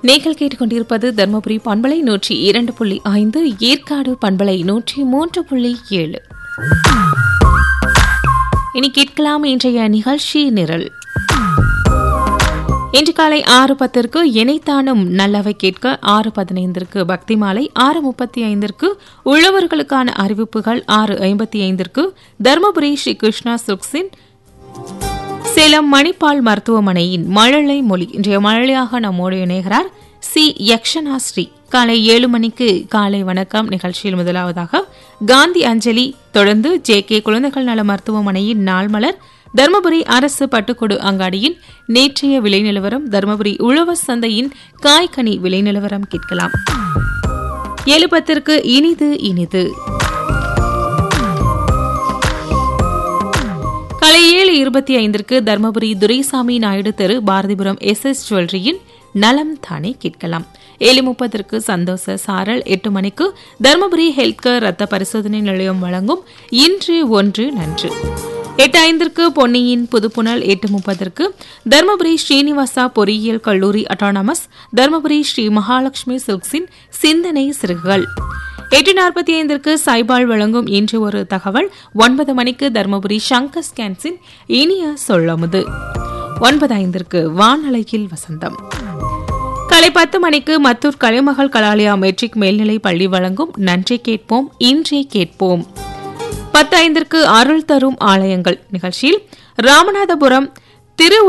நீங்கள் கேட்டுக்கொண்டிருப்பது தர்மபுரி பண்பலை நூற்றி இரண்டு புள்ளி ஐந்து ஏற்காடு பண்பலை நூற்றி மூன்று புள்ளி ஏழு இனி கேட்கலாம் இன்றைய நிகழ்ச்சி நிரல் இன்று காலை ஆறு பத்திற்கு இணைத்தானும் நல்லவை கேட்க ஆறு பதினைந்திற்கு பக்தி மாலை ஆறு முப்பத்தி ஐந்திற்கு உழவர்களுக்கான அறிவிப்புகள் ஆறு ஐம்பத்தி ஐந்திற்கு தருமபுரி ஸ்ரீ கிருஷ்ணா சுக்ஸின் சேலம் மணிப்பால் மருத்துவமனையின் மழலை மொழி இன்றைய மழலையாக நம்மோடு இணைகிறார் சி யக்ஷனா ஸ்ரீ காலை ஏழு மணிக்கு காலை வணக்கம் நிகழ்ச்சியில் முதலாவதாக காந்தி அஞ்சலி தொடர்ந்து ஜே கே குழந்தைகள் நல மருத்துவமனையின் நாள்மலர் தருமபுரி அரசு பட்டுக்கொடு அங்காடியின் நேற்றைய விலை நிலவரம் தருமபுரி உழவர் சந்தையின் காய்கனி விலை நிலவரம் கேட்கலாம் ஏழு பத்திற்கு இனிது இனிது காலை ஏழு இருபத்தி ஐந்திற்கு தர்மபுரி துரைசாமி நாயுடு தெரு பாரதிபுரம் எஸ் எஸ் ஜுவல்லரியின் நலம் தானே கேட்கலாம் ஏழு முப்பதற்கு சந்தோஷ சாரல் எட்டு மணிக்கு தர்மபுரி ஹெல்த் கேர் ரத்த பரிசோதனை நிலையம் வழங்கும் இன்று ஒன்று நன்று எட்டு ஐந்திற்கு பொன்னியின் புதுப்புணல் எட்டு முப்பதற்கு தர்மபுரி ஸ்ரீனிவாசா பொறியியல் கல்லூரி அட்டானமஸ் தர்மபுரி ஸ்ரீ மகாலட்சுமி சில்க்ஸின் சிந்தனை சிறுகுகள் எட்டு நாற்பத்தி ஐந்திற்கு சைபால் வழங்கும் இன்று ஒரு தகவல் ஒன்பது மணிக்கு தர்மபுரி சங்கர் ஸ்கேன்ஸின் இனிய சொல்லமுது ஒன்பது ஐந்திற்கு வானலையில் வசந்தம் காலை பத்து மணிக்கு மத்தூர் கலைமகள் கலாலயா மெட்ரிக் மேல்நிலை பள்ளி வழங்கும் நன்றி கேட்போம் இன்றே கேட்போம் பத்து ஐந்திற்கு அருள் தரும் ஆலயங்கள் நிகழ்ச்சியில் ராமநாதபுரம் திரு